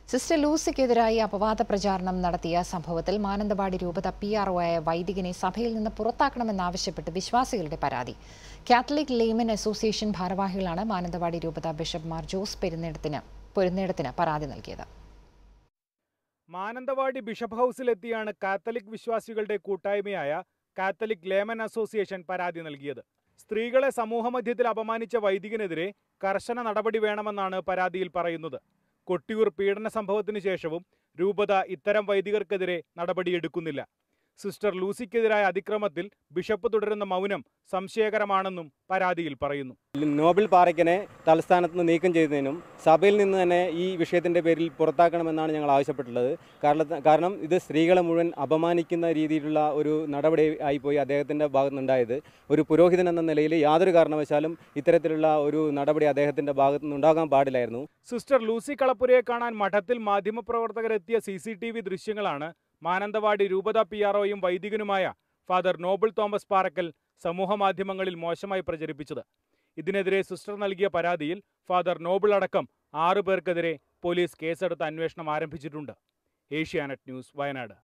sister ലൂസിക്കെതിരായി അപവാദ പ്രചാരണം നടത്തിയ സംഭവത്തിൽ മാനന്തവാടി രൂപത പി ആർ ആയ വൈദികനെ സഭയിൽ നിന്ന് പുറത്താക്കണമെന്നാവശ്യപ്പെട്ട് വിശ്വാസികളുടെ പരാതി കാത്തലിക് ലേമൻ അസോസിയേഷൻ ഭാരവാഹികളാണ് മാനന്തവാടി രൂപത ബിഷപ്പ് മാർ ജോസ് പെരുന്നിടത്തിന് പെരുന്നിടത്തിന് പരാതി നൽകിയത് മാനന്തവാടി ബിഷപ്പ് ഹൗസിലെത്തിയാണ് കാത്തലിക് വിശ്വാസികളുടെ കൂട്ടായ്മയായ കാത്തലിക് ലേമൻ അസോസിയേഷൻ പരാതി നൽകിയത് സ്ത്രീകളെ സമൂഹമധ്യത്തിൽ അപമാനിച്ച വൈദികനെതിരെ കർശന നടപടി വേണമെന്നാണ് പരാതിയിൽ പറയുന്നത് കൊട്ടിയൂർ പീഡന സംഭവത്തിന് ശേഷവും രൂപത ഇത്തരം വൈദികർക്കെതിരെ നടപടിയെടുക്കുന്നില്ല സിസ്റ്റർ ലൂസിക്കെതിരായ അതിക്രമത്തിൽ ബിഷപ്പ് തുടരുന്ന മൗനം സംശയകരമാണെന്നും പരാതിയിൽ പറയുന്നു നോബൽ പാറയ്ക്കനെ തലസ്ഥാനത്ത് നിന്ന് നീക്കം ചെയ്തതിനും സഭയിൽ നിന്ന് തന്നെ ഈ വിഷയത്തിൻ്റെ പേരിൽ പുറത്താക്കണമെന്നാണ് ഞങ്ങൾ ആവശ്യപ്പെട്ടുള്ളത് കാരണം കാരണം ഇത് സ്ത്രീകളെ മുഴുവൻ അപമാനിക്കുന്ന രീതിയിലുള്ള ഒരു നടപടി ആയിപ്പോയി അദ്ദേഹത്തിൻ്റെ ഭാഗത്തുനിന്നുണ്ടായത് ഒരു പുരോഹിതൻ എന്ന നിലയിൽ യാതൊരു കാരണവശാലും ഇത്തരത്തിലുള്ള ഒരു നടപടി അദ്ദേഹത്തിൻ്റെ ഭാഗത്തുനിന്ന് ഉണ്ടാകാൻ പാടില്ലായിരുന്നു സിസ്റ്റർ ലൂസി കളപ്പുരയെ കാണാൻ മഠത്തിൽ മാധ്യമപ്രവർത്തകരെത്തിയ സി സി ടി വി ദൃശ്യങ്ങളാണ് മാനന്തവാടി രൂപത പി ആർഒയും വൈദികനുമായ ഫാദർ നോബിൾ തോമസ് പാറക്കൽ സമൂഹമാധ്യമങ്ങളിൽ മോശമായി പ്രചരിപ്പിച്ചത് ഇതിനെതിരെ സിസ്റ്റർ നൽകിയ പരാതിയിൽ ഫാദർ നോബിൾ അടക്കം ആറു പേർക്കെതിരെ പോലീസ് കേസെടുത്ത് അന്വേഷണം ആരംഭിച്ചിട്ടുണ്ട് ഏഷ്യാനെറ്റ് ന്യൂസ് വയനാട്